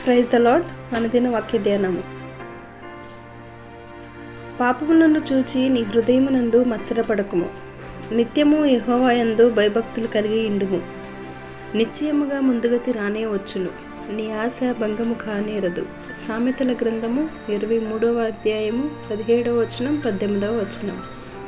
Praise the lord అనుదిన వాక్య ధ్యానము పాపములను చూచి నీ హృదయమునందు మత్సరపడకుము నిత్యము యెహోవాయందు భయభక్తులు కలిగి ఇండుము నిశ్చయముగా ముందుగతి రానే వచ్చును నీ ఆశ భంగము కానేరదు సామెతల గ్రంథము ఇరవై మూడవ అధ్యాయము పదిహేడవ వచనం పద్దెనిమిదవ వచనం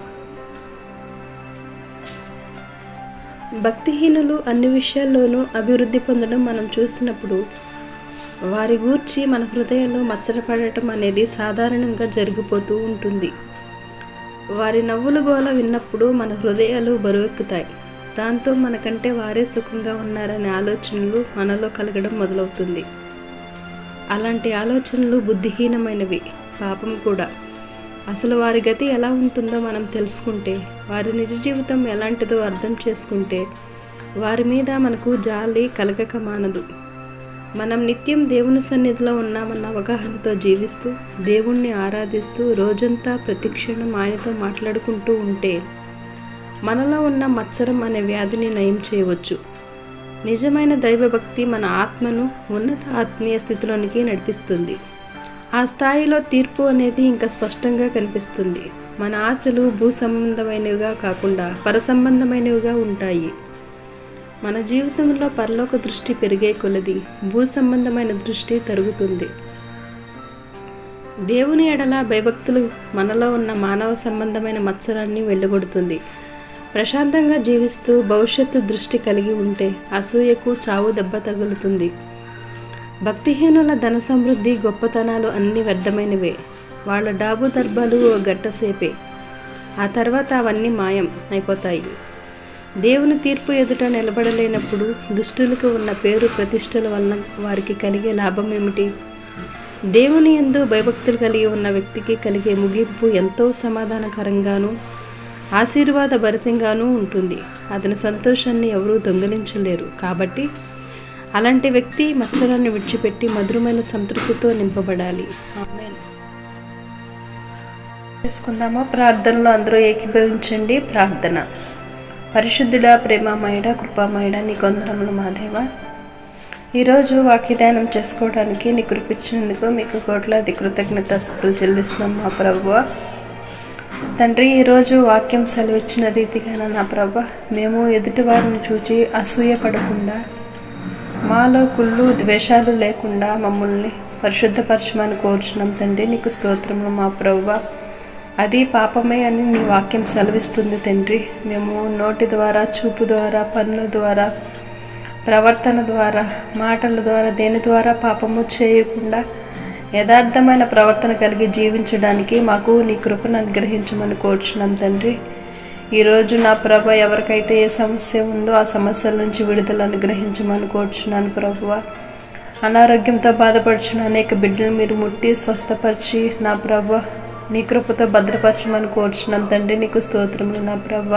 భక్తిహీనులు అన్ని విషయాల్లోనూ అభివృద్ధి పొందడం మనం చూసినప్పుడు వారి గూర్చి మన హృదయంలో మచ్చరపడటం అనేది సాధారణంగా జరిగిపోతూ ఉంటుంది వారి నవ్వుల గోల విన్నప్పుడు మన హృదయాలు బరువెక్కుతాయి దాంతో మనకంటే వారే సుఖంగా ఉన్నారనే ఆలోచనలు మనలో కలగడం మొదలవుతుంది అలాంటి ఆలోచనలు బుద్ధిహీనమైనవి పాపం కూడా అసలు వారి గతి ఎలా ఉంటుందో మనం తెలుసుకుంటే వారి నిజ జీవితం ఎలాంటిదో అర్థం చేసుకుంటే వారి మీద మనకు జాలి కలగక మానదు మనం నిత్యం దేవుని సన్నిధిలో ఉన్నామన్న అవగాహనతో జీవిస్తూ దేవుణ్ణి ఆరాధిస్తూ రోజంతా ప్రతిక్షణం ఆయనతో మాట్లాడుకుంటూ ఉంటే మనలో ఉన్న మత్సరం అనే వ్యాధిని నయం చేయవచ్చు నిజమైన దైవభక్తి మన ఆత్మను ఉన్నత ఆత్మీయ స్థితిలోనికి నడిపిస్తుంది ఆ స్థాయిలో తీర్పు అనేది ఇంకా స్పష్టంగా కనిపిస్తుంది మన ఆశలు భూ సంబంధమైనవిగా కాకుండా పరసంబంధమైనవిగా ఉంటాయి మన జీవితంలో పరలోక దృష్టి పెరిగే కొలది భూ సంబంధమైన దృష్టి తరుగుతుంది దేవుని ఎడల భయభక్తులు మనలో ఉన్న మానవ సంబంధమైన మత్సరాన్ని వెళ్ళగొడుతుంది ప్రశాంతంగా జీవిస్తూ భవిష్యత్తు దృష్టి కలిగి ఉంటే అసూయకు చావు దెబ్బ తగులుతుంది భక్తిహీనుల ధన సమృద్ధి గొప్పతనాలు అన్ని వ్యర్థమైనవే వాళ్ళ డాబు దర్భాలు ఓ గట్టసేపే ఆ తర్వాత అవన్నీ మాయం అయిపోతాయి దేవుని తీర్పు ఎదుట నిలబడలేనప్పుడు దుష్టులకు ఉన్న పేరు ప్రతిష్టల వలన వారికి కలిగే లాభం ఏమిటి దేవుని ఎందు భయభక్తులు కలిగి ఉన్న వ్యక్తికి కలిగే ముగింపు ఎంతో సమాధానకరంగానూ ఆశీర్వాద భరితంగానూ ఉంటుంది అతని సంతోషాన్ని ఎవరూ దొంగలించలేరు కాబట్టి అలాంటి వ్యక్తి మచ్చరాన్ని విడిచిపెట్టి మధురమైన సంతృప్తితో నింపబడాలి ఆమేన్. చేసుకుందామా ప్రార్థనలో అందరూ ఏకీభవించండి ప్రార్థన పరిశుద్ధుడా ప్రేమమయుడ కృపామయుడ నీ కొందరములు మాదేవ ఈరోజు వాక్యదానం చేసుకోవడానికి నీ కృపించినందుకు మీకు కోట్లాది కృతజ్ఞతాస్థుతులు చెల్లిస్తున్నాం మా ప్రభువ తండ్రి ఈరోజు వాక్యం సెలవిచ్చిన రీతిగా నా ప్రభ మేము ఎదుటివారిని చూచి అసూయ పడకుండా మాలో కుళ్ళు ద్వేషాలు లేకుండా మమ్మల్ని పరిశుద్ధపరచమని కోరుచున్నాం తండ్రి నీకు స్తోత్రములు మా ప్రభువ అది పాపమే అని నీ వాక్యం సెలవిస్తుంది తండ్రి మేము నోటి ద్వారా చూపు ద్వారా పన్ను ద్వారా ప్రవర్తన ద్వారా మాటల ద్వారా దేని ద్వారా పాపము చేయకుండా యథార్థమైన ప్రవర్తన కలిగి జీవించడానికి మాకు నీ కృపను అనుగ్రహించమని కోరుచున్నాం తండ్రి ఈరోజు నా ప్రభ ఎవరికైతే ఏ సమస్య ఉందో ఆ సమస్యల నుంచి విడుదల అనుగ్రహించమని కోరుచున్నాను ప్రభువ అనారోగ్యంతో బాధపడుచున్న అనేక బిడ్డలు మీరు ముట్టి స్వస్థపరిచి నా ప్రభ నీ కృపతో భద్రపరచమని కోరుచున్నాం తండ్రి నీకు స్తోత్రములు నా ప్రభ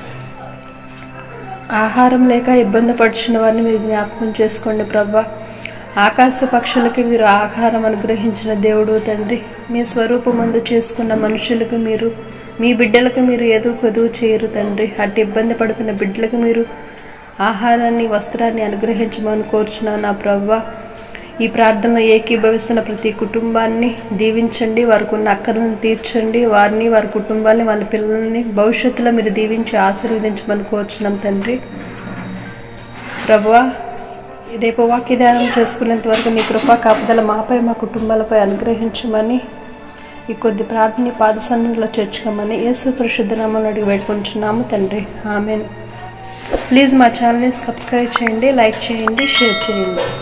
ఆహారం లేక ఇబ్బంది పడుచున్న వారిని మీరు జ్ఞాపకం చేసుకోండి ప్రభా ఆకాశ పక్షులకి మీరు ఆహారం అనుగ్రహించిన దేవుడు తండ్రి మీ స్వరూపమందు చేసుకున్న మనుషులకు మీరు మీ బిడ్డలకు మీరు ఏదో కొదువు చేయరు తండ్రి అట్టి ఇబ్బంది పడుతున్న బిడ్డలకు మీరు ఆహారాన్ని వస్త్రాన్ని అనుగ్రహించమని కోరుచున్నాను నా ప్రవ్వ ఈ ప్రార్థనలో ఏకీభవిస్తున్న ప్రతి కుటుంబాన్ని దీవించండి వారికి ఉన్న అక్కర్లను తీర్చండి వారిని వారి కుటుంబాన్ని వాళ్ళ పిల్లల్ని భవిష్యత్తులో మీరు దీవించి ఆశీర్వదించమని కోరుచున్నాం తండ్రి ప్రభువా రేపు వాక్యదానం చేసుకునేంత వరకు మీ కృపా కాపుదల మాపై మా కుటుంబాలపై అనుగ్రహించమని ఈ కొద్ది ప్రార్థన పాద సన్నిధిలో చేర్చుకోమని యేసు పరిశుద్ధ నామం అడిగి పెట్టుకుంటున్నాము తండ్రి ఆమెన్ ప్లీజ్ మా ఛానల్ని సబ్స్క్రైబ్ చేయండి లైక్ చేయండి షేర్ చేయండి